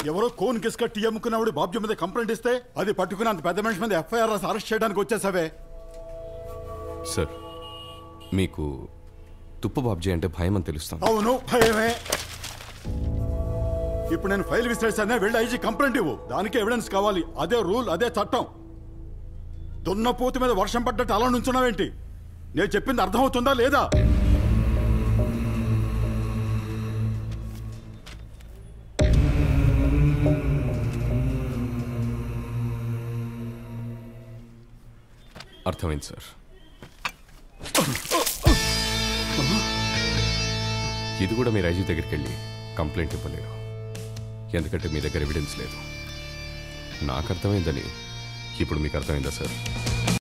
ఎవరో కోన్ కిస్క టీ అమ్ముకున్నవాడు బాబ్జీ మీద కంప్లైంట్ ఇస్తే అది పట్టుకుని అంత పెద్ద మనిషి మీద ఎఫ్ఐఆర్ రాసి అరెస్ట్ చేయడానికి వచ్చేసావే సార్ మీకు తుప్పు బాబ్జీ అంటే భయం అని తెలుస్తాను అవును భయమే ఇప్పుడు నేను ఫైల్ విసిరేసానే వెళ్ళి ఐజీ కంప్లైంట్ ఇవ్వు దానికి ఎవిడెన్స్ కావాలి అదే రూల్ అదే చట్టం దున్నపోతు మీద వర్షం పడ్డట్టు అలా నుంచున్నావేంటి నేను చెప్పింది అర్థమవుతుందా లేదా అర్థమైంది సార్ ఇది కూడా మీరు ఐజీ దగ్గరికి వెళ్ళి కంప్లైంట్ ఇవ్వలేరు ఎందుకంటే మీ దగ్గర ఎవిడెన్స్ లేదు నాకు అర్థమైందని ఇప్పుడు మీకు అర్థమైందా సార్